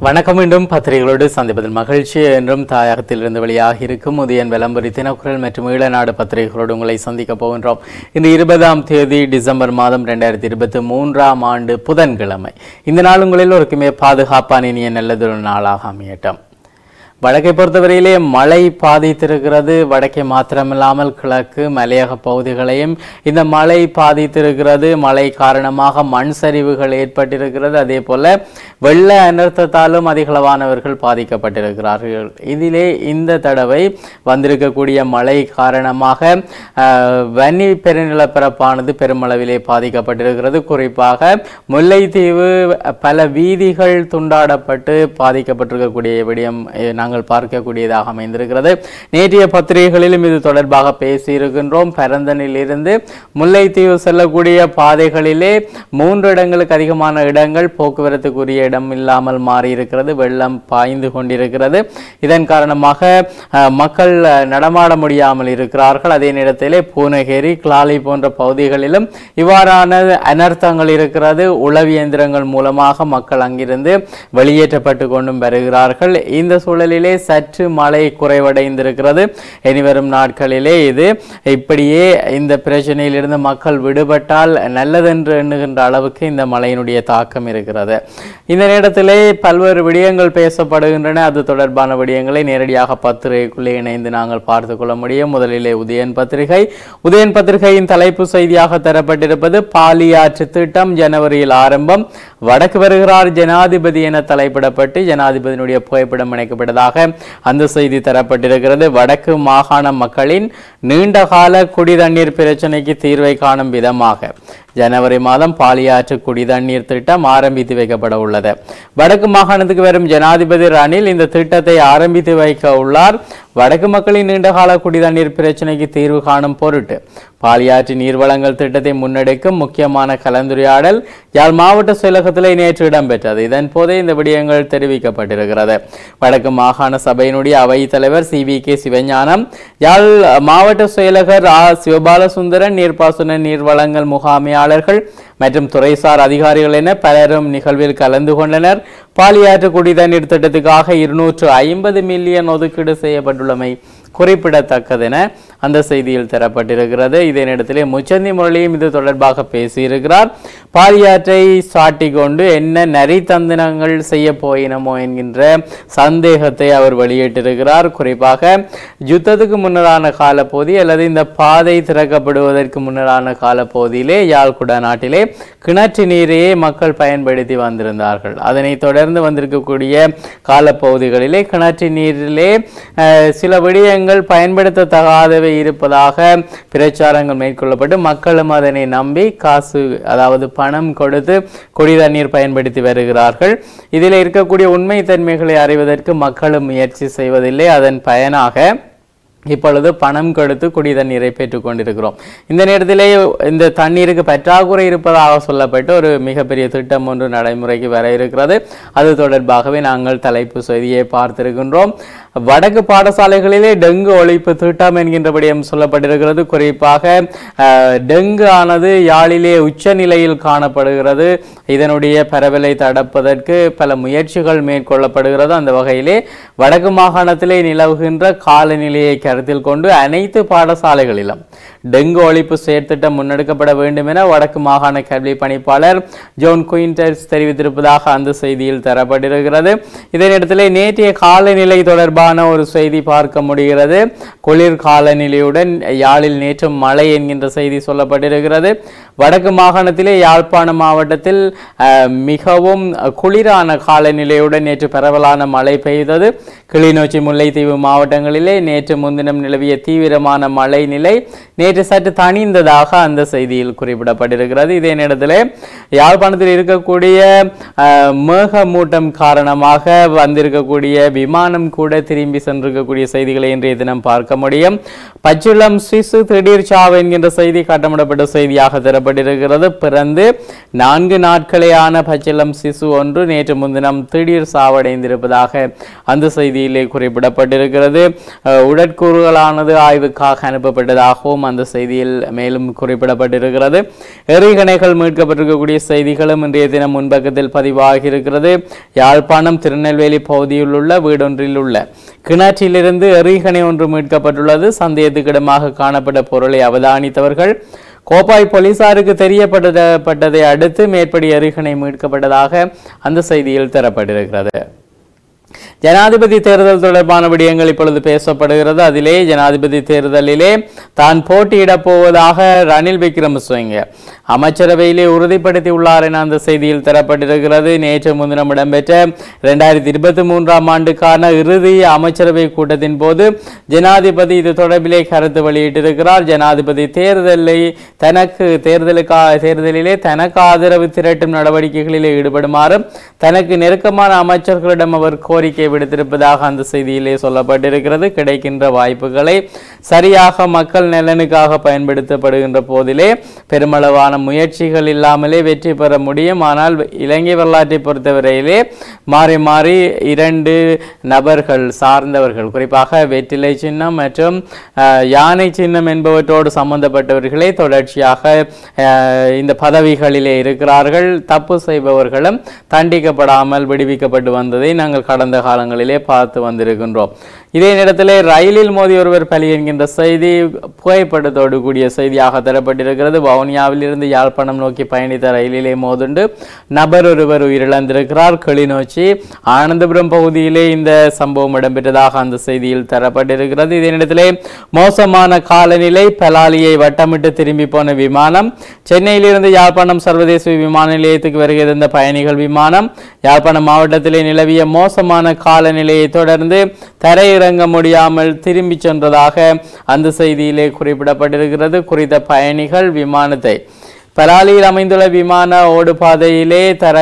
வணக்கம் மீண்டும் பத்திரிகைகளோடு சந்திப்பதில் மகிழ்ச்சி என்றும் தாயகத்திலிருந்து வெளியாக இருக்கும் உதயன் விளம்பரி தினக்குரல் மற்றும் ஈழநாடு பத்திரிகைகளோடு உங்களை சந்திக்க போகின்றோம் இன்று இருபதாம் தேதி டிசம்பர் மாதம் ரெண்டாயிரத்தி இருபத்தி மூன்றாம் ஆண்டு புதன்கிழமை இந்த நாள் உங்களில் ஒருக்குமே பாதுகாப்பான இனிய நல்லதொரு நாளாக அமையட்டும் வடக்கை பொறுத்தவரையிலே மழை பாதித்திருக்கிறது வடக்கே மாத்திரமில்லாமல் கிழக்கு மலையக பகுதிகளையும் இந்த மழை பாதித்திருக்கிறது மழை காரணமாக மண் சரிவுகள் ஏற்பட்டிருக்கிறது அதே போல வெள்ள அனர்த்தத்தாலும் அதிகளவானவர்கள் பாதிக்கப்பட்டிருக்கிறார்கள் இதிலே இந்த தடவை வந்திருக்கக்கூடிய மழை காரணமாக அஹ், வன்னி பெருநிலப்பரப்பானது பெருமளவிலே பாதிக்கப்பட்டிருக்கிறது குறிப்பாக முல்லைத்தீவு பல வீதிகள் துண்டாடப்பட்டு பாதிக்கப்பட்டிருக்கக்கூடிய விடயம் அஹ், நாங்கள் பார்க்கக்கூடியதாக அமைந்திருக்கிறது நேற்றைய பத்திரிகைகளிலும் இது தொடர்பாக பேசியிருக்கின்றோம் பரந்தனில் இருந்து முல்லைத்தீவு செல்லக்கூடிய பாதைகளிலே மூன்று இடங்களுக்கு அதிகமான இடங்கள் போக்குவரத்துக்குரிய இடம் இல்லாமல் மாறியிருக்கிறது வெள்ளம் பாய்ந்து கொண்டிருக்கிறது இதன் காரணமாக அஹ், மக்கள் அஹ், நடமாட முடியாமல் இருக்கிறார்கள் அதே நேரத்திலே பூனகேரி கிளாலி போன்ற பகுதிகளிலும் இவ்வாறான அனர்த்தங்கள் இருக்கிறது உளவு இயந்திரங்கள் மூலமாக மக்கள் அங்கிருந்து வெளியேற்றப்பட்டு கொண்டும் வருகிறார்கள் இந்த சூழலிலே சற்று மழை குறைவடைந்திருக்கிறது இனிவரும் நாட்களிலே இது இப்படியே இந்த பிரச்சனையிலிருந்து மக்கள் விடுபட்டால் நல்லதென்று எண்ணுகின்ற அளவுக்கு இந்த மழையினுடைய தாக்கம் இருக்கிறது இந்த நேரத்திலே பல்வேறு விடயங்கள் பேசப்படுகின்றன அது தொடர்பான விடயங்களை நேரடியாக பத்திரிகைக்குள்ளே இணைந்து நாங்கள் பார்த்து கொள்ள முடியும் முதலிலே உதயன் பத்திரிகை உதயன் பத்திரிகையின் தலைப்பு செய்தியாக தரப்பட்டிருப்பது பாலியாற்று திட்டம் ஜனவரியில் ஆரம்பம் வடக்கு வருகிறார் ஜனாதிபதி என தலைப்பிடப்பட்டு ஜனாதிபதியினுடைய புகைப்படம் இணைக்கப்பட்டதாக அந்த செய்தி தரப்பட்டிருக்கிறது வடக்கு மாகாண மக்களின் நீண்டகால குடிதண்ணீர் பிரச்சனைக்கு தீர்வை காணும் விதமாக ஜனவரி மாதம் பாலியாற்று குடிதண்ணீர் திட்டம் ஆரம்பித்து வைக்கப்பட உள்ளது வடக்கு மாகாணத்துக்கு வரும் ஜனாதிபதி ரணில் இந்த திட்டத்தை ஆரம்பித்து வைக்க உள்ளார் வடக்கு மக்களின் நீண்டகால குடிதண்ணீர் பிரச்சனைக்கு தீர்வு காணும் பொருட்டு பாலியாற்று நீர்வளங்கள் திட்டத்தை முன்னெடுக்கும் முக்கியமான கலந்துரையாடல் யாழ் மாவட்ட செயலகத்திலே நேற்று இடம்பெற்றது இதன் போதே இந்த விடயங்கள் தெரிவிக்கப்பட்டிருக்கிறது வடக்கு மாகாண சபையினுடைய அவைத் தலைவர் C V K Sivagnanam Yazh மாவட்ட செயலகர் ஆ சிவபாலசுந்தரன் நீர்ப்பாசன நீர்வளங்கள் முகாமையாளர்கள் மற்றும் துறைசார் அதிகாரிகள் என பலரும் நிகழ்வில் கலந்து கொண்டனர் பாலியாற்று குடிதண்ணீர் திட்டத்துக்காக இருநூற்று ஐம்பது மில்லியன் ஒதுக்கீடு செய்யப்பட்டுள்ளமை குறிப்பிடத்தக்கதென அந்த செய்தியில் தரப்பட்டிருக்கிறது இதே நேரத்திலே முச்சந்தி முரளியும் இது தொடர்பாக பேசியிருக்கிறார் பாலியாற்றை சாட்டி கொண்டு என்ன நரித்தந்தனங்கள் செய்ய போயினமோ என்கின்ற சந்தேகத்தை அவர் வெளியிட்டிருக்கிறார் குறிப்பாக யுத்தத்துக்கு முன்னரான காலப்பகுதி அல்லது இந்த பாதை திறக்கப்படுவதற்கு முன்னரான காலப்பகுதியிலே யாழ்குடா நாட்டிலே கிணற்று நீரையே மக்கள் பயன்படுத்தி வந்திருந்தார்கள் அதனைத் தொடர்ந்து வந்திருக்கக்கூடிய காலப்பகுதிகளிலே கிணற்று நீரிலே அஹ், சில விடயங்கள் பயன்படுத்தத்தகாதவை இருப்பதாக பிரச்சாரங்கள் மேற்கொள்ளப்பட்டு மக்களும் அதனை நம்பி காசு அதாவது பணம் கொடுத்து குடி தண்ணீர் பயன்படுத்தி வருகிறார்கள் இதில் இருக்கக்கூடிய உண்மை தன்மைகளை அறிவதற்கு மக்களும் முயற்சி செய்வதில்லை அதன் பயனாக இப்பொழுது பணம் கொடுத்து குடி தண்ணீரை பெற்றுக் கொண்டிருக்கிறோம் இந்த நேரத்திலே இந்த தண்ணீருக்கு பற்றாக்குறை இருப்பதாக சொல்லப்பட்டு ஒரு மிகப்பெரிய திட்டம் ஒன்று நடைமுறைக்கு வர இருக்கிறது அது தொடர்பாகவே நாங்கள் தலைப்பு செய்தியை பார்த்திருக்கின்றோம் வடக்கு பாடசாலைகளிலே டெங்கு ஒழிப்பு திட்டம் என்கின்ற விடயம் சொல்லப்பட்டிருக்கிறது குறிப்பாக அஹ், டெங்கு ஆனது யாழிலே உச்ச நிலையில் காணப்படுகிறது இதனுடைய பரவலை தடுப்பதற்கு பல முயற்சிகள் மேற்கொள்ளப்படுகிறது அந்த வகையிலே வடக்கு மாகாணத்திலே நிலவுகின்ற காலநிலையை கருத்தில் கொண்டு அனைத்து பாடசாலைகளிலும் டெங்கு ஒழிப்பு செயற்திட்டம் முன்னெடுக்கப்பட வேண்டும் என வடக்கு மாகாண கல்வி பணிப்பாளர் ஜோன் குயின்டர்ஸ் தெரிவித்திருப்பதாக அந்த செய்தியில் தரப்பட்டிருக்கிறது இதே நேரத்திலே நேற்றைய காலநிலை தொடர்பான ஒரு செய்தி பார்க்க முடிகிறது குளிர் காலநிலையுடன் யாழில் நேற்று மழை என்கின்ற செய்தி சொல்லப்பட்டிருக்கிறது வடக்கு மாகாணத்திலே யாழ்ப்பாணம் மாவட்டத்தில் அஹ், மிகவும் குளிரான காலநிலையுடன் நேற்று பரவலான மழை பெய்தது கிளிநொச்சி முல்லைத்தீவு மாவட்டங்களிலே நேற்று முன்தினம் நிலவிய தீவிரமான மழை நிலை நேற்று சற்று தணிந்ததாக அந்த செய்தியில் குறிப்பிடப்பட்டிருக்கிறது இதே நேரத்திலே யாழ்ப்பாணத்தில் இருக்கக்கூடிய அஹ், மேகமூட்டம் காரணமாக வந்திருக்கக்கூடிய விமானம் கூட திரும்பி சென்றிருக்கக்கூடிய செய்திகளை இன்றைய தினம் பார்க்க முடியும் பச்சிளம் சிசு திடீர் சாவு என்கின்ற செய்தி காட்டமிடப்பட்ட செய்தியாக தரப்பட்டிருக்கிறது பிறந்து நான்கு நாட்களேயான பச்சிளம் சிசு ஒன்று நேற்று முன்தினம் திடீர் சாவடைந்திருப்பதாக அந்த செய்தியிலே குறிப்பிடப்பட்டிருக்கிறது அஹ், உடற்கூறுகளானது ஆய்வுக்காக அனுப்பப்பட்டதாகவும் அந்த அந்த செய்தியில் மேலும் குறிப்பிடப்பட்டிருக்கிறது எறிகணைகள் மீட்கப்பட்டிருக்கக்கூடிய செய்திகளும் இன்றைய தினம் முன்பக்கத்தில் பதிவாகி இருக்கிறது யாழ்ப்பாணம் திருநெல்வேலி பகுதியில் உள்ள வீடொன்றில் உள்ள கிணற்றிலிருந்து எறிகணை ஒன்று மீட்கப்பட்டுள்ளது சந்தேகத்துக்கிடமாக காணப்பட்ட பொருளை அவதானித்தவர்கள் கோப்பாய் போலீசாருக்கு தெரியப்பட்டதை அடுத்து மேற்படி எறிகணை மீட்கப்பட்டதாக அந்த செய்தியில் தரப்பட்டிருக்கிறது ஜனாதிபதி தேர்தல் தொடர்பான விடயங்கள் இப்பொழுது பேசப்படுகிறது அதிலே ஜனாதிபதி தேர்தலிலே தான் போட்டியிடப் போவதாக ரணில் விக்ரமசிங்க அமைச்சரவையிலே உறுதிப்படுத்தி உள்ளார் என அந்த செய்தியில் தரப்பட்டிருக்கிறது நேற்று முன்தினம் இடம்பெற்ற இரண்டாயிரத்தி இருபத்தி மூன்றாம் ஆண்டுக்கான இறுதி அமைச்சரவை கூட்டத்தின் போது ஜனாதிபதி இது தொடர்பிலே கருத்து வெளியிட்டிருக்கிறார் ஜனாதிபதி தேர்தலை தனக்கு தேர்தலுக்காக தேர்தலிலே தனக்கு ஆதரவு திரட்டும் நடவடிக்கைகளிலே ஈடுபடுமாறு தனக்கு நெருக்கமான அமைச்சர்களிடம் அவர் கோரிக்கை விடுத்திருப்பதாக அந்த செய்தியிலே சொல்லப்பட்டிருக்கிறது கிடைக்கின்ற வாய்ப்புகளை சரியாக மக்கள் நலனுக்காக பயன்படுத்தப்படுகின்ற போதிலே பெருமளவான முயற்சிகள் இல்லாமலே வெற்றி பெற முடியும் ஆனால் இலங்கை வரலாற்றை பொறுத்தவரையிலே மாறி மாறி இரண்டு நபர்கள் சார்ந்தவர்கள் குறிப்பாக வெற்றிலை சின்னம் மற்றும் அஹ், யானை சின்னம் என்பவற்றோடு சம்பந்தப்பட்டவர்களே தொடர்ச்சியாக அஹ், இந்த பதவிகளிலே இருக்கிறார்கள் தப்பு செய்பவர்களும் தண்டிக்கப்படாமல் விடுவிக்கப்பட்டு வந்ததை நாங்கள் கடந்த காலங்களிலே பார்த்து வந்திருக்கின்றோம் இதே நேரத்திலே ரயிலில் மோதி ஒருவர் பலி என்கின்ற செய்தி புகைப்படத்தோடு கூடிய செய்தியாக தரப்பட்டிருக்கிறது வவுனியாவில் இருந்து யாழ்ப்பாணம் நோக்கி பயணித்த ரயிலிலே மோதுண்டு நபர் ஒருவர் உயிரிழந்திருக்கிறார் கிளிநொச்சி ஆனந்தபுரம் பகுதியிலே இந்த சம்பவம் இடம்பெற்றதாக அந்த செய்தியில் தரப்பட்டிருக்கிறது இதே நேரத்திலே மோசமான காலநிலை பலாலியை வட்டமிட்டு திரும்பி போன விமானம் சென்னையிலிருந்து யாழ்ப்பாணம் சர்வதேச விமான நிலையத்துக்கு வருகை தந்த பயணிகள் விமானம் யாழ்ப்பாணம் மாவட்டத்திலே நிலவிய மோசமான காலநிலையை தொடர்ந்து தரையிறங்க முடியாமல் திரும்பி சென்றதாக அந்த செய்தியிலே குறிப்பிடப்பட்டிருக்கிறது குறித்த பயணிகள் விமானத்தை பலாலியில் அமைந்துள்ள விமான ஓடுபாதையிலே தர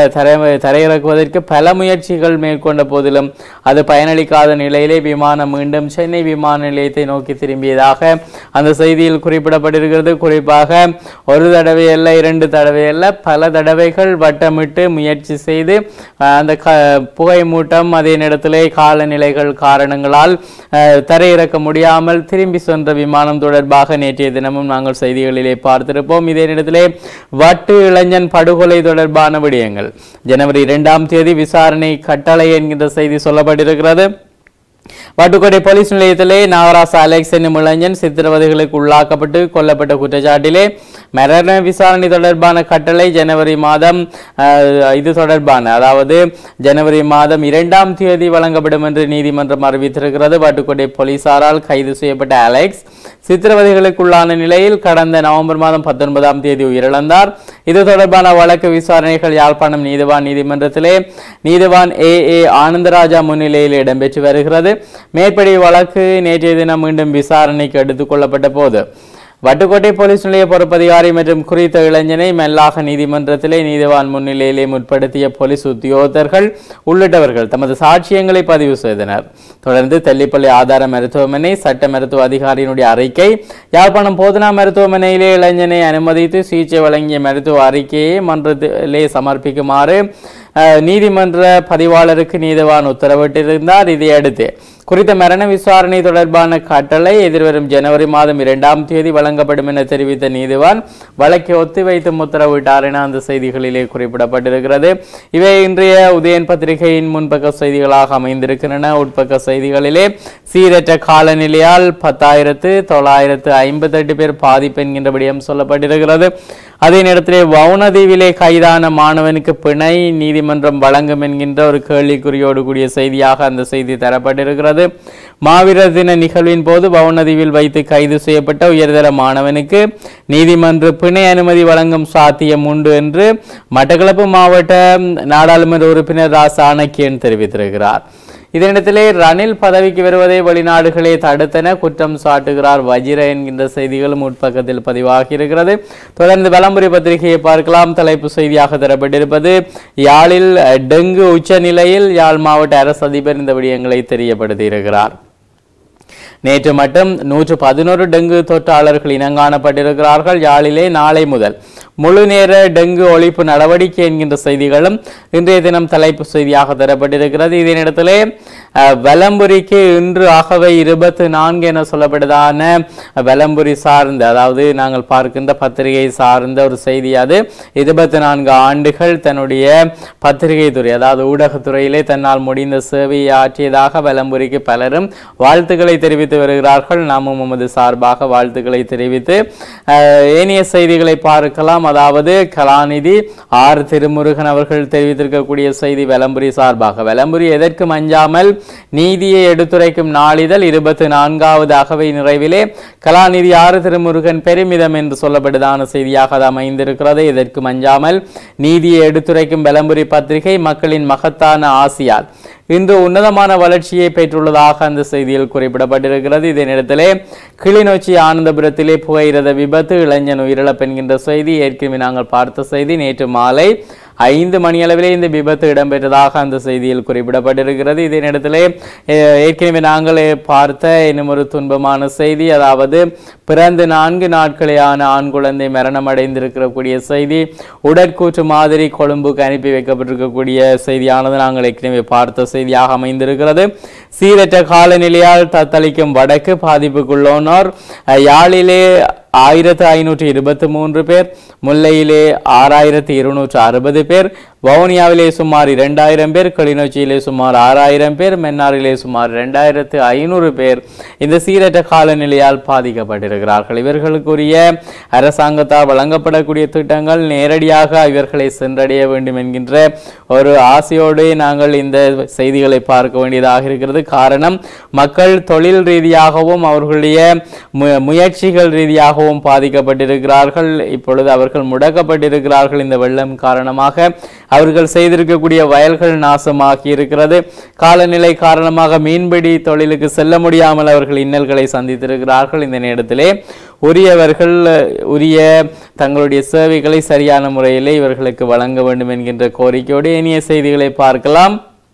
தர- தரையிறக்குவதற்கு பல முயற்சிகள் மேற்கொண்ட போதிலும் அது பயனளிக்காத நிலையிலே விமானம் மீண்டும் சென்னை விமான நிலையத்தை நோக்கி திரும்பியதாக அந்த செய்தியில் குறிப்பிடப்பட்டிருக்கிறது குறிப்பாக ஒரு தடவை அல்ல இரண்டு தடவை அல்ல பல தடவைகள் வட்டமிட்டு முயற்சி செய்து அஹ், அந்த க புகை மூட்டம் அதே நேரத்திலே காலநிலைகள் காரணங்களால் அஹ், தரையிறக்க முடியாமல் திரும்பி சென்ற விமானம் தொடர்பாக நேற்றைய தினமும் நாங்கள் செய்திகளிலே பார்த்திருப்போம் இதே நேரத்திலே வட்டு இளைஞன் படுகொலை தொடர்பான விடயங்கள் ஜனவரி இரண்டாம் தேதி விசாரணை கட்டளை என்கின்ற செய்தி சொல்லப்பட்டிருக்கிறது வட்டுக்கோட்டை போலீஸ் நிலையத்திலே நாகராச அலெக்ஸ் என்னும் இளைஞன் சித்திரவதைகளுக்கு உள்ளாக்கப்பட்டு கொல்லப்பட்ட குற்றச்சாட்டிலே மரண விசாரணை தொடர்பான கட்டளை ஜனவரி மாதம் அஹ், இது தொடர்பான அதாவது ஜனவரி மாதம் இரண்டாம் தேதி வழங்கப்படும் என்று நீதிமன்றம் அறிவித்திருக்கிறது வட்டுக்கோட்டை போலீசாரால் கைது செய்யப்பட்ட அலெக்ஸ் சித்திரவதைகளுக்குள்ளான நிலையில் கடந்த நவம்பர் மாதம் பத்தொன்பதாம் தேதி உயிரிழந்தார் இது தொடர்பான வழக்கு விசாரணைகள் யாழ்ப்பாணம் நீதிவான் நீதிமன்றத்திலே நீதிவான் ஏ ஏ ஆனந்தராஜா முன்னிலையில் இடம்பெற்று வருகிறது மேற்படி வழக்கு நேற்றைய தினம் மீண்டும் விசாரணைக்கு எடுத்துக் கொள்ளப்பட்ட போது வட்டுக்கோட்டை போலீஸ் நிலைய பொறுப்பதிகாரி மற்றும் குறித்த இளைஞனை மெல்லாக நீதிமன்றத்திலே நீதிவான் முன்னிலையிலே முற்படுத்திய போலீஸ் உத்தியோகத்தர்கள் உள்ளிட்டவர்கள் தமது சாட்சியங்களை பதிவு செய்தனர் தொடர்ந்து தெல்லிப்பள்ளி ஆதார மருத்துவமனை சட்ட மருத்துவ அதிகாரியினுடைய அறிக்கை யாழ்ப்பாணம் போதனா மருத்துவமனையிலே இளைஞனை அனுமதித்து சிகிச்சை வழங்கிய மருத்துவ அறிக்கையை மன்றத்திலே சமர்ப்பிக்குமாறு அஹ், நீதிமன்ற பதிவாளருக்கு நீதிவான் உத்தரவிட்டிருந்தார் இதையடுத்து குறித்த மரண விசாரணை தொடர்பான கட்டளை எதிர்வரும் ஜனவரி மாதம் இரண்டாம் தேதி வழங்கப்படும் என தெரிவித்த நீதிவான் வழக்கை ஒத்திவைத்தும் உத்தரவிட்டார் என அந்த செய்திகளிலே குறிப்பிடப்பட்டிருக்கிறது இவை இன்றைய உதயன் பத்திரிகையின் முன்பக்க செய்திகளாக அமைந்திருக்கின்றன உட்பக்க செய்திகளிலே சீரற்ற காலநிலையால் பத்தாயிரத்து தொள்ளாயிரத்து ஐம்பத்தெட்டு பேர் பாதிப்பு என்கின்ற விடயம் சொல்லப்பட்டிருக்கிறது அதே நேரத்திலே வவுனதீவிலே கைதான மாணவனுக்கு பிணை நீதிமன்றம் வழங்கும் என்கின்ற ஒரு கேள்விக்குறியோடு கூடிய செய்தியாக அந்த செய்தி தரப்பட்டிருக்கிறது மாவீரர் தின நிகழ்வின் போது வவுனதீவில் வைத்து கைது செய்யப்பட்ட உயர்தர மாணவனுக்கு நீதிமன்ற பிணை அனுமதி வழங்கும் சாத்தியம் உண்டு என்று மட்டக்களப்பு மாவட்ட நாடாளுமன்ற உறுப்பினர் ரா சாணக்கியன் தெரிவித்திருக்கிறார் இதனிடத்திலே ரணில் பதவிக்கு வருவதை வெளிநாடுகளே தடுத்தன குற்றம் சாட்டுகிறார் வஜிர என்கின்ற செய்திகளும் உட்பக்கத்தில் பதிவாகி இருக்கிறது தொடர்ந்து வலம்புரி பத்திரிகையை பார்க்கலாம் தலைப்பு செய்தியாக தரப்பட்டிருப்பது யாழில் அஹ், டெங்கு உச்ச நிலையில் யாழ் மாவட்ட அரசு அதிபர் இந்த விடயங்களை தெரியப்படுத்தியிருக்கிறார் நேற்று மட்டும் நூற்று பதினோரு டெங்கு தொற்றாளர்கள் இனங்காணப்பட்டிருக்கிறார்கள் யாழிலே நாளை முதல் முழு நேர டெங்கு ஒழிப்பு நடவடிக்கை என்கின்ற செய்திகளும் இன்றைய தினம் தலைப்பு செய்தியாக தரப்பட்டிருக்கிறது இதனிடத்திலே அஹ், வலம்புரிக்கு இன்று ஆகவே இருபத்தி நான்கு என சொல்லப்படுதான வலம்புரி சார்ந்த அதாவது நாங்கள் பார்க்கின்ற பத்திரிகை சார்ந்த ஒரு செய்தி அது இருபத்தி நான்கு ஆண்டுகள் தன்னுடைய பத்திரிகை துறை அதாவது ஊடகத்துறையிலே தன்னால் முடிந்த சேவையை ஆற்றியதாக வலம்புரிக்கு பலரும் வாழ்த்துக்களை தெரிவித்து வருகிறார்கள் நாமும் உமது சார்பாக வாழ்த்துக்களை தெரிவித்து அஹ், ஏனைய செய்திகளை பார்க்கலாம் அதாவது கலாநிதி ஆர் திருமுருகன் அவர்கள் தெரிவித்திருக்கக்கூடிய செய்தி வலம்புரி சார்பாக வலம்புரி எதற்கும் அஞ்சாமல் நீதியை எடுத்துரைக்கும் நாளிதழ் இருபத்தி நான்காவது அகவை நிறைவிலே கலாநிதி ஆர் திருமுருகன் பெருமிதம் என்று சொல்லப்படுதான செய்தியாக அது அமைந்திருக்கிறது இதற்கும் அஞ்சாமல் நீதியை எடுத்துரைக்கும் வலம்புரி பத்திரிகை மக்களின் மகத்தான ஆசியால் இன்று உன்னதமான வளர்ச்சியை பெற்றுள்ளதாக அந்த செய்தியில் குறிப்பிடப்பட்டிருக்கிறது இதனிடத்திலே கிளிநொச்சி ஆனந்தபுரத்திலே புகையிரத விபத்து இளைஞன் உயிரிழப்பு என்கின்ற செய்தி ஏற்கனவே நாங்கள் பார்த்த செய்தி நேற்று மாலை ஐந்து மணியளவிலே இந்த விபத்து இடம்பெற்றதாக அந்த செய்தியில் குறிப்பிடப்பட்டிருக்கிறது இதனிடத்திலே அஹ், ஏற்கனவே நாங்கள் பார்த்த இன்னும் ஒரு துன்பமான செய்தி அதாவது பிறந்து நான்கு நாட்களேயான ஆண் குழந்தை மரணம் அடைந்திருக்கக்கூடிய செய்தி உடற்கூற்று மாதிரி கொழும்புக்கு அனுப்பி வைக்கப்பட்டிருக்கக்கூடிய செய்தியானது நாங்கள் ஏற்கனவே பார்த்த செய்தியாக அமைந்திருக்கிறது சீரற்ற காலநிலையால் தத்தளிக்கும் வடக்கு பாதிப்புக்குள்ளோனோர் அஹ், யாழிலே ஆயிரத்து ஐநூற்றி இருபத்தி மூன்று பேர் முல்லையிலே ஆறாயிரத்தி இருநூற்று அறுபது பேர் வவுனியாவிலே சுமார் இரண்டாயிரம் பேர் கிளிநொச்சியிலே சுமார் ஆறாயிரம் பேர் மென்னாரிலே சுமார் இரண்டாயிரத்து ஐநூறு பேர் இந்த சீரற்ற காலநிலையால் பாதிக்கப்பட்டிருக்கிறார்கள் இவர்களுக்குரிய அரசாங்கத்தால் வழங்கப்படக்கூடிய திட்டங்கள் நேரடியாக இவர்களை சென்றடைய வேண்டும் என்கின்ற ஒரு ஆசையோடு நாங்கள் இந்த செய்திகளை பார்க்க வேண்டியதாக இருக்கிறது காரணம் மக்கள் தொழில் ரீதியாகவும் அவர்களுடைய மு- முயற்சிகள் ரீதியாகவும் பாதிக்கப்பட்டிருக்கிறார்கள் இப்பொழுது அவர்கள் முடக்கப்பட்டிருக்கிறார்கள் இந்த வெள்ளம் காரணமாக அவர்கள் செய்திருக்கக்கூடிய வயல்கள் நாசமாகி இருக்கிறது காலநிலை காரணமாக மீன்பிடி தொழிலுக்கு செல்ல முடியாமல் அவர்கள் இன்னல்களை சந்தித்திருக்கிறார்கள் இந்த நேரத்திலே உரியவர்கள் உரிய தங்களுடைய சேவைகளை சரியான முறையிலே இவர்களுக்கு வழங்க வேண்டும் என்கின்ற கோரிக்கையோடு இனிய செய்திகளை பார்க்கலாம்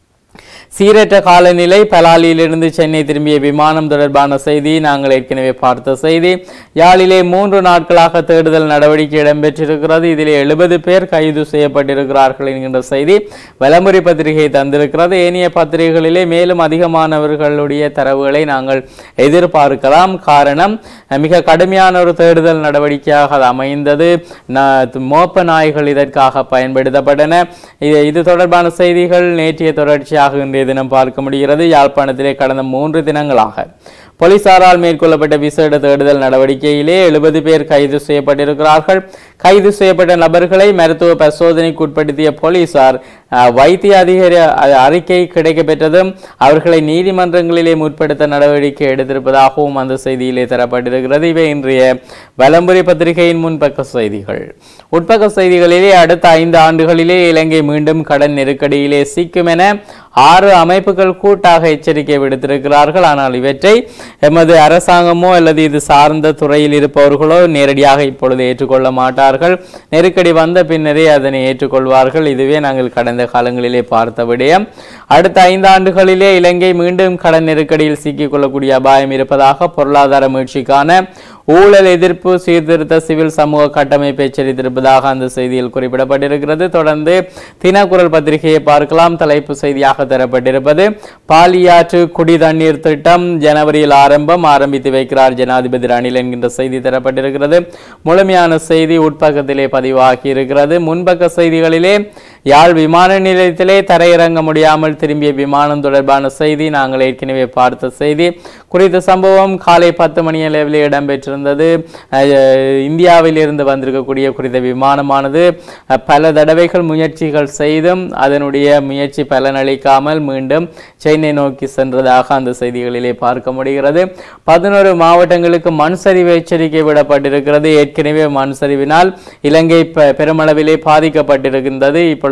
சீரற்ற காலநிலை பலாலியிலிருந்து சென்னை திரும்பிய விமானம் தொடர்பான செய்தி நாங்கள் ஏற்கனவே பார்த்த செய்தி யாழிலே மூன்று நாட்களாக தேடுதல் நடவடிக்கை இடம்பெற்றிருக்கிறது இதில் எழுபது பேர் கைது செய்யப்பட்டிருக்கிறார்கள் என்கின்ற செய்தி வலமுறை பத்திரிகை தந்திருக்கிறது ஏனைய பத்திரிகைகளிலே மேலும் அதிகமானவர்களுடைய தரவுகளை நாங்கள் எதிர்பார்க்கலாம் காரணம் மிக கடுமையான ஒரு தேடுதல் நடவடிக்கையாக அது அமைந்தது ந- மோப்ப நாய்கள் இதற்காக பயன்படுத்தப்பட்டன இது இது தொடர்பான செய்திகள் நேற்றைய தொடர்ச்சியாக இன்றைய தினம் பார்க்க முடிகிறது யாழ்ப்பாணத்திலே கடந்த மூன்று தினங்களாக போலீசாரால் மேற்கொள்ளப்பட்ட விசேட தேடுதல் நடவடிக்கையிலே எழுபது பேர் கைது செய்யப்பட்டிருக்கிறார்கள் கைது செய்யப்பட்ட நபர்களை மருத்துவ பரிசோதனைக்கு உட்படுத்திய போலீசார் அஹ், வைத்திய அதிகாரி அ- அறிக்கை கிடைக்கப்பெற்றதும் அவர்களை நீதிமன்றங்களிலே முற்படுத்த நடவடிக்கை எடுத்திருப்பதாகவும் அந்த செய்தியிலே தரப்பட்டிருக்கிறது இவை இன்றைய வலம்புரி பத்திரிகையின் முன்பக்க செய்திகள் உட்பக்க செய்திகளிலே அடுத்த ஐந்து ஆண்டுகளிலே இலங்கை மீண்டும் கடன் நெருக்கடியிலே சிக்கும் என ஆறு அமைப்புகள் கூட்டாக எச்சரிக்கை விடுத்திருக்கிறார்கள் ஆனால் இவற்றை எமது அரசாங்கமோ அல்லது இது சார்ந்த துறையில் இருப்பவர்களோ நேரடியாக இப்பொழுது ஏற்றுக்கொள்ள மாட்டார்கள் நெருக்கடி வந்த பின்னரே அதனை ஏற்றுக்கொள்வார்கள் இதுவே நாங்கள் கடந்த காலங்களிலே பார்த்த விடயம் அடுத்த ஐந்து ஆண்டுகளிலே இலங்கை மீண்டும் கடன் நெருக்கடியில் சிக்கிக் கொள்ளக்கூடிய அபாயம் இருப்பதாக பொருளாதார மீட்சிக்கான ஊழல் எதிர்ப்பு சீர்திருத்த சிவில் சமூக கட்டமைப்பு எச்சரித்திருப்பதாக அந்த செய்தியில் குறிப்பிடப்பட்டிருக்கிறது தொடர்ந்து தினக்குரல் பத்திரிகையை பார்க்கலாம் தலைப்பு செய்தியாக தரப்பட்டிருப்பது பாலியாற்று குடி தண்ணீர் திட்டம் ஜனவரியில் ஆரம்பம் ஆரம்பித்து வைக்கிறார் ஜனாதிபதி ரணில் என்கின்ற செய்தி தரப்பட்டிருக்கிறது முழுமையான செய்தி உட்பக்கத்திலே பதிவாகி இருக்கிறது முன்பக்க செய்திகளிலே யாழ் விமான நிலையத்திலே தரையிறங்க முடியாமல் திரும்பிய விமானம் தொடர்பான செய்தி நாங்கள் ஏற்கனவே பார்த்த செய்தி குறித்த சம்பவம் காலை பத்து மணி அளவில் இடம்பெற்றிருந்தது அஹ், இந்தியாவில் இருந்து வந்திருக்கக்கூடிய குறித்த விமானமானது அஹ், பல தடவைகள் முயற்சிகள் செய்தும் அதனுடைய முயற்சி பலனளிக்காமல் மீண்டும் சென்னை நோக்கி சென்றதாக அந்த செய்திகளிலே பார்க்க முடிகிறது பதினோரு மாவட்டங்களுக்கு மண் சரிவு எச்சரிக்கை விடப்பட்டிருக்கிறது ஏற்கனவே மண் சரிவினால் இலங்கை பெ- பெருமளவிலே பாதிக்கப்பட்டிருக்கின்றது இப்பொழுது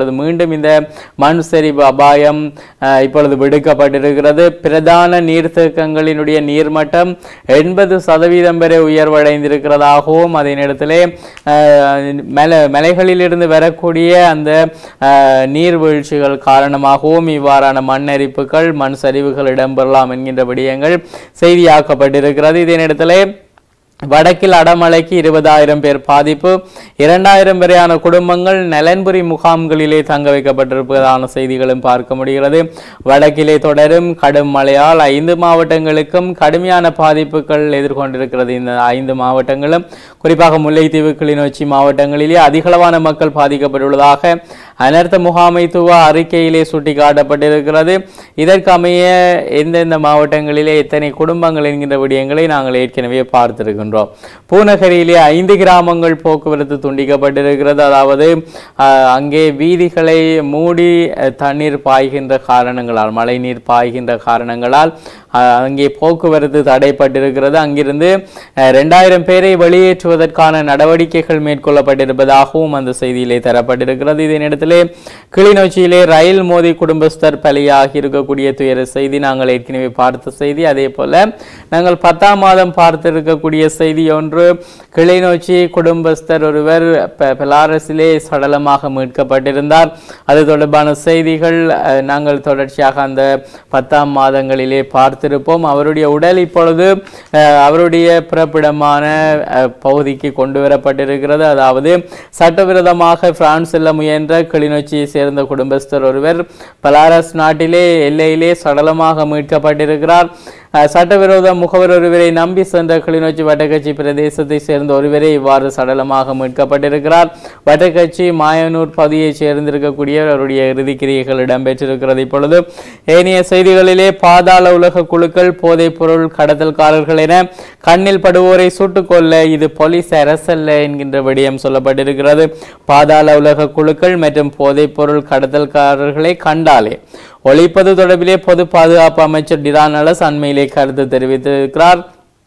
இப்பொழுது மீண்டும் இந்த மண் சரிவு அபாயம் அஹ், இப்பொழுது விடுக்கப்பட்டிருக்கிறது பிரதான நீர்த்தேக்கங்களினுடைய நீர்மட்டம் எண்பது சதவீதம் வரை உயர்வடைந்திருக்கிறதாகவும் அதே நேரத்திலே அஹ், மலை மலைகளிலிருந்து வரக்கூடிய அந்த அஹ், நீர்வீழ்ச்சிகள் காரணமாகவும் இவ்வாறான மண்ணரிப்புகள் மண் சரிவுகள் இடம்பெறலாம் என்கின்ற விடயங்கள் செய்தியாக்கப்பட்டிருக்கிறது இதே நேரத்திலே வடக்கில் அடமழைக்கு இருபதாயிரம் பேர் பாதிப்பு இரண்டாயிரம் வரையான குடும்பங்கள் நலன்புரி முகாம்களிலே தங்க வைக்கப்பட்டிருப்பதான செய்திகளும் பார்க்க முடிகிறது வடக்கிலே தொடரும் கடும் மழையால் ஐந்து மாவட்டங்களுக்கும் கடுமையான பாதிப்புகள் எதிர்கொண்டிருக்கிறது இந்த ஐந்து மாவட்டங்களும் குறிப்பாக முல்லைத்தீவு கிளிநொச்சி மாவட்டங்களிலே அதிகளவான மக்கள் பாதிக்கப்பட்டுள்ளதாக அனர்த்த முகாமைத்துவ அறிக்கையிலே சுட்டிக்காட்டப்பட்டிருக்கிறது இதற்கமைய எந்தெந்த மாவட்டங்களிலே எத்தனை குடும்பங்கள் என்கின்ற விடயங்களை நாங்கள் ஏற்கனவே பார்த்திருக்கின்றோம் பூநகரியிலே ஐந்து கிராமங்கள் போக்குவரத்து துண்டிக்கப்பட்டிருக்கிறது அதாவது அஹ், அங்கே வீதிகளை மூடி அஹ், தண்ணீர் பாய்கின்ற காரணங்களால் மழைநீர் பாய்கின்ற காரணங்களால் அஹ், அங்கே போக்குவரத்து தடைப்பட்டிருக்கிறது அங்கிருந்து அஹ், ரெண்டாயிரம் பேரை வெளியேற்றுவதற்கான நடவடிக்கைகள் மேற்கொள்ளப்பட்டிருப்பதாகவும் அந்த செய்தியிலே தரப்பட்டிருக்கிறது இதே நேரத்திலே கிளிநொச்சியிலே ரயில் மோதி குடும்பஸ்தர் பலியாகி இருக்கக்கூடிய துயர செய்தி நாங்கள் ஏற்கனவே பார்த்த செய்தி அதே போல நாங்கள் பத்தாம் மாதம் பார்த்திருக்கக்கூடிய செய்தி ஒன்று கிளிநொச்சி குடும்பஸ்தர் ஒருவர் பெ- பெலாரஸிலே சடலமாக மீட்கப்பட்டிருந்தார் அது தொடர்பான செய்திகள் அஹ், நாங்கள் தொடர்ச்சியாக அந்த பத்தாம் மாதங்களிலே பார்த்திருப்போம் அவருடைய உடல் இப்பொழுது அஹ், அவருடைய பிறப்பிடமான அஹ், பகுதிக்கு கொண்டு வரப்பட்டிருக்கிறது அதாவது சட்டவிரோதமாக பிரான்ஸ் செல்ல முயன்ற கிளிநொச்சியை சேர்ந்த குடும்பஸ்தர் ஒருவர் பலாரஸ் நாட்டிலே எல்லையிலே சடலமாக மீட்கப்பட்டிருக்கிறார் அஹ், சட்டவிரோத முகவர் ஒருவரை நம்பி சென்ற கிளிநொச்சி வட்டக்கட்சி பிரதேசத்தை சேர்ந்த ஒருவரே இவ்வாறு சடலமாக மீட்கப்பட்டிருக்கிறார் வட்டக்கட்சி மாயனூர் பகுதியைச் சேர்ந்திருக்கக்கூடிய அவருடைய இறுதிக்கிரியைகள் இடம்பெற்றிருக்கிறது இப்பொழுது ஏனைய செய்திகளிலே பாதாள உலக குழுக்கள் போதைப் பொருள் கடத்தல்காரர்கள் என கண்ணில் படுவோரை சுட்டுக் கொல்ல இது போலீஸ் அரசல்ல என்கின்ற விடயம் சொல்லப்பட்டிருக்கிறது பாதாள உலக குழுக்கள் மற்றும் போதைப் பொருள் கடத்தல்காரர்களை கண்டாலே ஒழிப்பது தொடர்பிலே பொது பாதுகாப்பு அமைச்சர் டிரான் அலஸ் அண்மையிலே கருத்து தெரிவித்திருக்கிறார்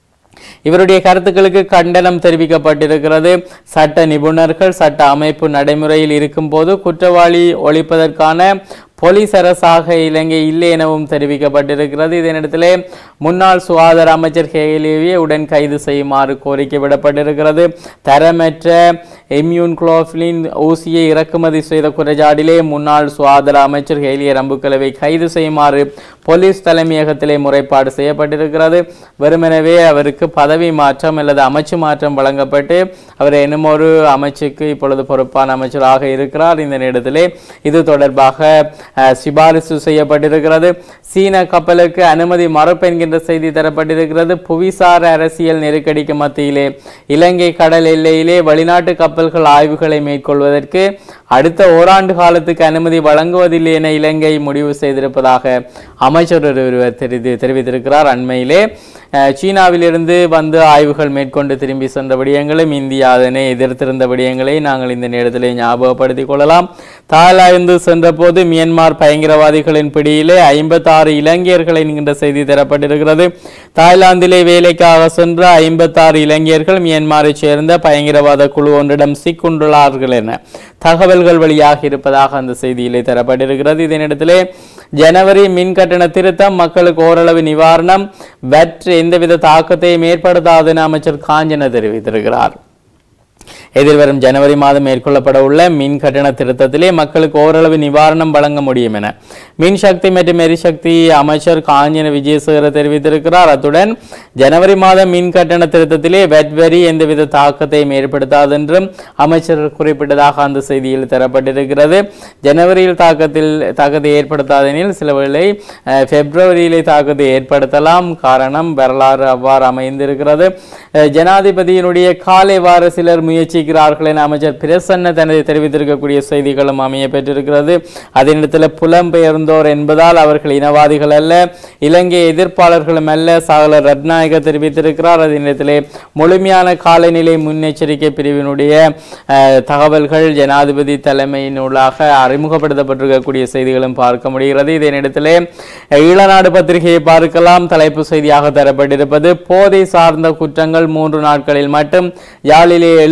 இவருடைய கருத்துக்களுக்கு கண்டனம் தெரிவிக்கப்பட்டிருக்கிறது சட்ட நிபுணர்கள் சட்ட அமைப்பு நடைமுறையில் இருக்கும்போது குற்றவாளி ஒழிப்பதற்கான போலீஸ் அரசாக இலங்கை இல்லை எனவும் தெரிவிக்கப்பட்டிருக்கிறது இதனிடத்திலே முன்னாள் சுகாதார அமைச்சர் ஹேலிவியை உடன் கைது செய்யுமாறு கோரிக்கை விடப்பட்டிருக்கிறது தரமற்ற எம்யூன் குளோஃபிலின் ஊசியை இறக்குமதி செய்த குறைஜாடிலே முன்னாள் சுகாதார அமைச்சர் ஹேலிய ரம்புக்கலவை கைது செய்யுமாறு போலீஸ் தலைமையகத்திலே முறைப்பாடு செய்யப்பட்டிருக்கிறது வெறுமெனவே அவருக்கு பதவி மாற்றம் அல்லது அமைச்சு மாற்றம் வழங்கப்பட்டு அவர் என்னும் ஒரு அமைச்சுக்கு இப்பொழுது பொறுப்பான அமைச்சராக இருக்கிறார் இந்த நேரத்திலே இது தொடர்பாக அஹ், சிபாரிசு செய்யப்பட்டிருக்கிறது சீன கப்பலுக்கு அனுமதி மறுப்பு என்கின்ற செய்தி தரப்பட்டிருக்கிறது புவிசார் அரசியல் நெருக்கடிக்கு மத்தியிலே இலங்கை கடல் எல்லையிலே வெளிநாட்டு கப்பல்கள் ஆய்வுகளை மேற்கொள்வதற்கு அடுத்த ஓராண்டு காலத்துக்கு அனுமதி வழங்குவதில்லை என இலங்கை முடிவு செய்திருப்பதாக அமைச்சர் ஒருவர் தெரிவி தெரிவித்திருக்கிறார் அண்மையிலே அஹ், சீனாவிலிருந்து வந்து ஆய்வுகள் மேற்கொண்டு திரும்பி சென்ற விடயங்களும் இந்தியா அதனை எதிர்த்திருந்த விடயங்களை நாங்கள் இந்த நேரத்திலே ஞாபகப்படுத்திக் கொள்ளலாம் தாய்லாந்து சென்றபோது மியான்மர் பயங்கரவாதிகளின் பிடியிலே ஐம்பத்தாறு இலங்கையர்கள் என்கின்ற செய்தி தரப்பட்டிருக்கிறது தாய்லாந்திலே வேலைக்காக சென்ற ஐம்பத்தாறு இலங்கையர்கள் மியான்மரைச் சேர்ந்த பயங்கரவாத குழு ஒன்றிடம் சிக்குண்டுள்ளார்கள் என தகவல்கள் வெளியாகி இருப்பதாக அந்த செய்தியிலே தரப்பட்டிருக்கிறது இதனிடத்திலே ஜனவரி மின் கட்டண திருத்தம் மக்களுக்கு ஓரளவு நிவாரணம் வற்று எந்தவித தாக்கத்தையும் ஏற்படுத்தாது என அமைச்சர் காஞ்சன தெரிவித்திருக்கிறார் எதிர்வரும் ஜனவரி மாதம் மேற்கொள்ளப்பட உள்ள மின் கட்டண திருத்தத்திலே மக்களுக்கு ஓரளவு நிவாரணம் வழங்க முடியும் என மின் சக்தி மற்றும் எரிசக்தி அமைச்சர் காஞ்சன விஜயசேகர தெரிவித்திருக்கிறார் அத்துடன் ஜனவரி மாதம் மின் கட்டண திருத்தத்திலே வெட் வரி எந்தவித தாக்கத்தையும் ஏற்படுத்தாது என்றும் அமைச்சர் குறிப்பிட்டதாக அந்த செய்தியில் தரப்பட்டிருக்கிறது ஜனவரியில் தாக்கத்தில் தாக்கத்தை ஏற்படுத்தாதெனில் சில வேளை அஹ், பிப்ரவரியிலே தாக்கத்தை ஏற்படுத்தலாம் காரணம் வரலாறு அவ்வாறு அமைந்திருக்கிறது அஹ், ஜனாதிபதியினுடைய காலை வார சிலர் முயற்சிக்கிறார்கள் என அமைச்சர் பிரசன்ன தனது தெரிவித்திருக்கக்கூடிய செய்திகளும் அமைய பெற்றிருக்கிறது அதே நேரத்தில் புலம்பெயர்ந்தோர் என்பதால் அவர்கள் இனவாதிகள் அல்ல இலங்கை எதிர்ப்பாளர்களும் அல்ல சாகலர் ரத்நாயக தெரிவித்திருக்கிறார் அதே நேரத்திலே முழுமையான காலநிலை முன்னெச்சரிக்கை பிரிவினுடைய அஹ், தகவல்கள் ஜனாதிபதி தலைமையினூடாக அறிமுகப்படுத்தப்பட்டிருக்கக்கூடிய செய்திகளும் பார்க்க முடிகிறது இதே நேரத்திலே ஈழநாடு பத்திரிகையை பார்க்கலாம் தலைப்பு செய்தியாக தரப்பட்டிருப்பது போதை சார்ந்த குற்றங்கள் மூன்று நாட்களில் மட்டும் யாழிலே எழுபது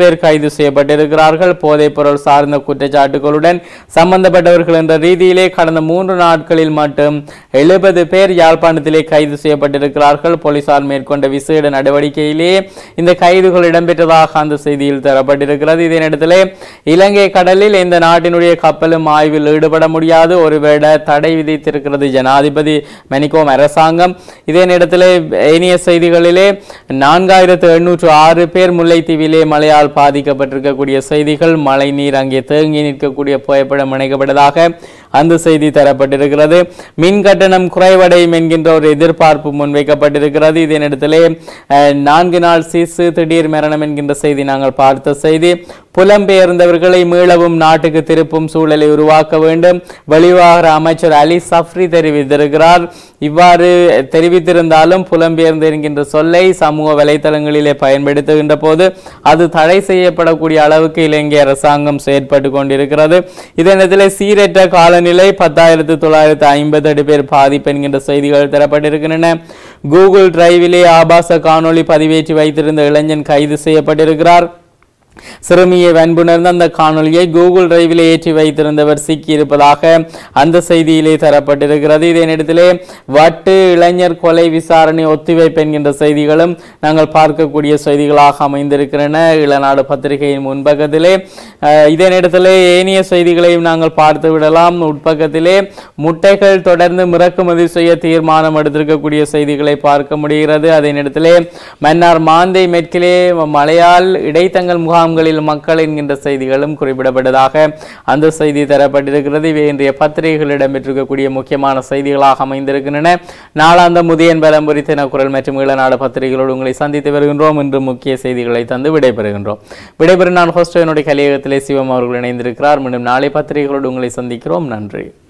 பேர் கைது செய்யப்பட்டிருக்கிறார்கள் போதைப் பொருள் சார்ந்த குற்றச்சாட்டுகளுடன் சம்பந்தப்பட்டவர்கள் என்ற ரீதியிலே கடந்த மூன்று நாட்களில் மட்டும் எழுபது பேர் யாழ்ப்பாணத்திலே கைது செய்யப்பட்டிருக்கிறார்கள் போலீசார் மேற்கொண்ட விசேட நடவடிக்கையிலே இந்த கைதுகள் இடம்பெற்றதாக அந்த செய்தியில் தரப்பட்டிருக்கிறது இதே நேரத்திலே இலங்கை கடலில் இந்த நாட்டினுடைய கப்பலும் ஆய்வில் ஈடுபட முடியாது ஒருவேளை தடை விதித்திருக்கிறது ஜனாதிபதி மெனிகோம் அரசாங்கம் இதே நேரத்திலே ஏனைய செய்திகளிலே நான்காயிரத்து எண்ணூற்று ஆறு பேர் முல்லைத்தீவிலே மழையால் பாதிக்கப்பட்டிருக்கக்கூடிய செய்திகள் மழை நீர் அங்கே தேங்கி நிற்கக்கூடிய புகைப்படம் இணைக்கப்பட்டதாக அந்த செய்தி தரப்பட்டிருக்கிறது மின் கட்டணம் குறைவடையும் என்கின்ற ஒரு எதிர்பார்ப்பு முன்வைக்கப்பட்டிருக்கிறது இதே நேரத்திலே அஹ், நான்கு நாள் சிசு திடீர் மரணம் என்கின்ற செய்தி நாங்கள் பார்த்த செய்தி புலம்பெயர்ந்தவர்களை மீளவும் நாட்டுக்கு திருப்பும் சூழலை உருவாக்க வேண்டும் வெளிவார அமைச்சர் அலி சஃப்ரி தெரிவித்திருக்கிறார் இவ்வாறு தெரிவித்திருந்தாலும் புலம்பெயர்ந்து என்கின்ற சொல்லை சமூக வலைத்தளங்களிலே பயன்படுத்துகின்ற போது அது தடை செய்யப்படக்கூடிய அளவுக்கு இலங்கை அரசாங்கம் செயற்பட்டு கொண்டிருக்கிறது இதே நேரத்தில் சீரற்ற காலநிலை பத்தாயிரத்து தொள்ளாயிரத்து ஐம்பத்தெட்டு பேர் பாதிப்பு என்கின்ற செய்திகள் தரப்பட்டிருக்கின்றன கூகுள் டிரைவிலே ஆபாச காணொளி பதிவேற்றி வைத்திருந்த இளைஞன் கைது செய்யப்பட்டிருக்கிறார் சிறுமியை வன்புணர்ந்த அந்த காணொளியை கூகுள் டிரைவில் ஏற்றி வைத்திருந்தவர் சிக்கியிருப்பதாக அந்த செய்தியிலே தரப்பட்டிருக்கிறது இதே நேரத்திலே வட்டு இளைஞர் கொலை விசாரணை ஒத்திவைப்பு என்கின்ற செய்திகளும் நாங்கள் பார்க்கக்கூடிய செய்திகளாக அமைந்திருக்கின்றன இளநாடு பத்திரிகையின் முன்பக்கத்திலே அஹ், இதே நேரத்திலே ஏனைய செய்திகளையும் நாங்கள் பார்த்து விடலாம் உட்பக்கத்திலே முட்டைகள் தொடர்ந்து இறக்குமதி செய்ய தீர்மானம் எடுத்திருக்கக்கூடிய செய்திகளை பார்க்க முடிகிறது அதே நேரத்திலே மன்னார் மாந்தை மெட்கிலே மழையால் இடைத்தங்கல் முகாம்களில் மக்கள் என்கின்ற செய்திகளும் குறிப்பிடப்பட்டதாக அந்த செய்தி தரப்பட்டிருக்கிறது இவை இன்றைய பத்திரிகைகள் இடம்பெற்றிருக்கக்கூடிய முக்கியமான செய்திகளாக அமைந்திருக்கின்றன நாளாந்த முதியன் பலம்புரி தினக்குரல் மற்றும் ஈழநாடு பத்திரிகைகளோடு உங்களை சந்தித்து வருகின்றோம் இன்று முக்கிய செய்திகளை தந்து விடைபெறுகின்றோம் விடைபெறும் நான் ஹோஸ்டோ என்னுடைய கலியகத்திலே சிவம் அவர்கள் இணைந்திருக்கிறார் மீண்டும் நாளை பத்திரிகைகளோடு உங்களை சந்திக்கிறோம் நன்றி